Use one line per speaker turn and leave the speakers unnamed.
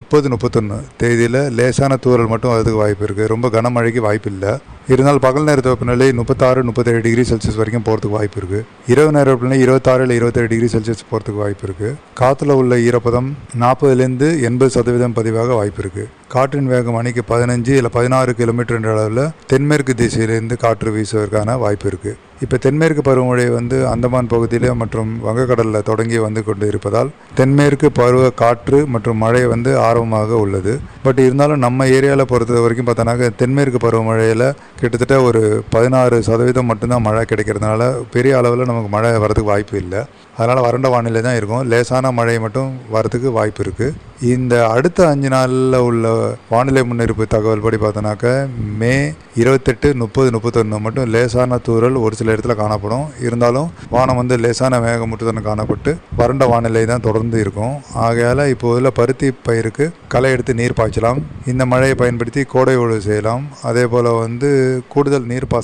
முப்பது முப்பத்தொன்று தேதியில் லேசான தூறல் மட்டும் வரதுக்கு வாய்ப்பு இருக்குது ரொம்ப கனமழைக்கு வாய்ப்பு இல்லை இருந்தாலும் பகல் நேரத்து வெப்பநிலை முப்பத்தாறு முப்பத்தேழு டிகிரி செல்சியஸ் வரைக்கும் போகிறதுக்கு வாய்ப்பு இருக்குது இரவு நேர வெப்பநிலை இருபத்தாறு இல்லை இருபத்தேழு டிகிரி செல்சியஸ் போகிறதுக்கு வாய்ப்பு இருக்குது காற்றுல உள்ள ஈரப்பதம் நாற்பதுலேருந்து எண்பது சதவீதம் பதிவாக வாய்ப்பு இருக்குது காற்றின் வேகம் மணிக்கு பதினஞ்சு இல்லை பதினாறு கிலோமீட்டர் என்ற அளவில் தென்மேற்கு திசையிலிருந்து காற்று வீசுவதற்கான வாய்ப்பு இருக்குது இப்போ தென்மேற்கு பருவமழை வந்து அந்தமான் பகுதியில் மற்றும் வங்கக்கடலில் தொடங்கி வந்து கொண்டு இருப்பதால் தென்மேற்கு பருவ காற்று மற்றும் மழை வந்து ஆர்வமாக உள்ளது பட் இருந்தாலும் நம்ம ஏரியாவில் பொறுத்த வரைக்கும் பார்த்தோன்னாக்க தென்மேற்கு பருவமழையில் கிட்டத்தட்ட ஒரு பதினாறு சதவீதம் மட்டும்தான் மழை கிடைக்கிறதுனால பெரிய அளவில் நமக்கு மழை வரதுக்கு வாய்ப்பு இல்லை அதனால் வறண்ட வானிலை தான் இருக்கும் லேசான மழை மட்டும் வரதுக்கு வாய்ப்பு இருக்குது இந்த அடுத்த அஞ்சு நாளில் உள்ள வானிலை முன்னறிப்பு தகவல் படி பார்த்தோன்னாக்க மே இருபத்தெட்டு முப்பது முப்பத்தொன்று மட்டும் லேசான தூறல் ஒரு சில இடத்துல காணப்படும் இருந்தாலும் வானம் வந்து லேசான மேகமூட்டத்துடன் காணப்பட்டு வறண்ட வானிலை தான் தொடர்ந்து இருக்கும் ஆகையால் இப்போதில் பருத்தி பயிருக்கு களை எடுத்து நீர் பாய்ச்சலாம் இந்த மழையை பயன்படுத்தி கோடை உழவு செய்யலாம் அதே போல் வந்து கூடுதல் நீர் பாச